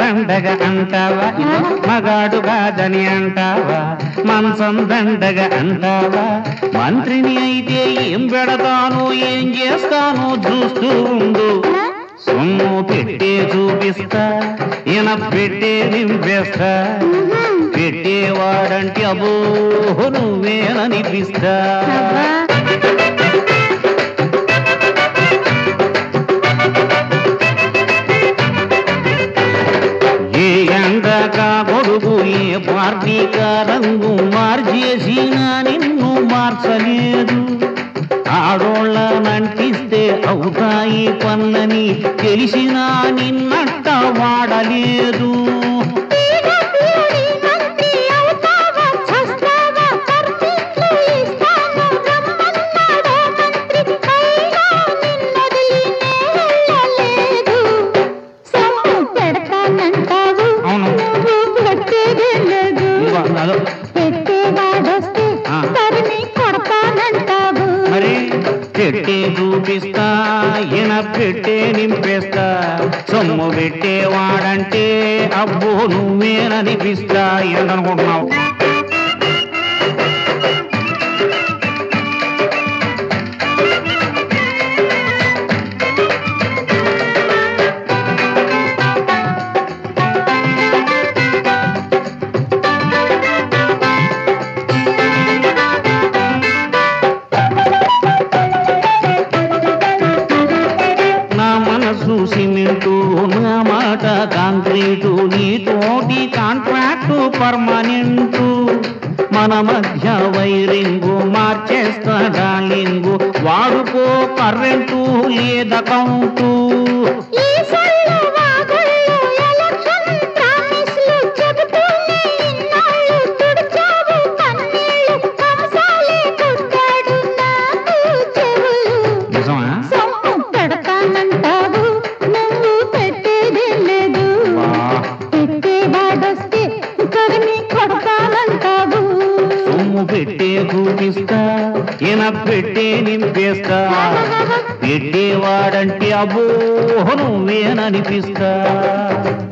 దండగా అంటావా మగాడు కాదని అంటావా మంచం దండగా అంటావా మంత్రిని అయితే ఏం పెడతాను ఏం చేస్తాను చూస్తూ ఉండు సొమ్ము పెట్టే చూపిస్తా ఈయన పెట్టే నింపేస్తా పెట్టేవాడంటే అబో నువ్వేననిపిస్తా అబ్బా. ఏ ఎండక కొడుకు ఏ పార్టీక రంగు మార్చేసినా నిన్ను మార్చలేదు ఆడోళ్ళనంటిస్తే అవుతాయి పన్నని తెలిసినా నిన్నట్ట వాడలేదు పీడబ్ల్యూడీ మంత్రి అవుతావా చస్తావా పర్మిట్లు ఇస్తాను రమ్మన్నాడే మంత్రి అయినా నిన్నొదిలి నే వెళ్ళలేదు సొమ్ము పెడతానంటావు అవును. నువ్వు పెట్టేదే లేదు ఇదిగో, అదో. పెట్టేవాడొస్తే ఆ. తరిమి కొడతానంటావు మరి పెట్టే చూపిస్తా ఈయన పెట్టే నింపేస్తా సొమ్ము పెట్టేవాడంటే అబ్బో నువ్వేననిపిస్తా ఏంటనుకుంటున్నావు నా మనసు సిమెంటు నా మాట కాంక్రీటు నీతోటి కాంట్రాక్టు పర్మనెంటు మన మధ్య వైరింగు మార్చేస్తా డార్లింగు వాడుకో కరెంటు లేదకౌంటు ఈ సొల్లు వాగుళ్ళు ఎలక్షన్ ప్రామిస్లు చెబుతూనే ఇన్నాళ్ళు తుడిచావు కన్నీళ్ళు కంసాలే కొట్టాడు నాకు చెవులు నిజమా సొమ్ము పెడతానంటావు నువ్వు పెట్టేదే లేదు వా. పెట్టేవాడొస్తే తరిమి కొడతానంటావు సొమ్ము పెట్టే చూపిస్తా ఈయన పెట్టే నింపేస్తా పెట్టేవాడంటే అబ్బో నువ్వేననిపిస్తా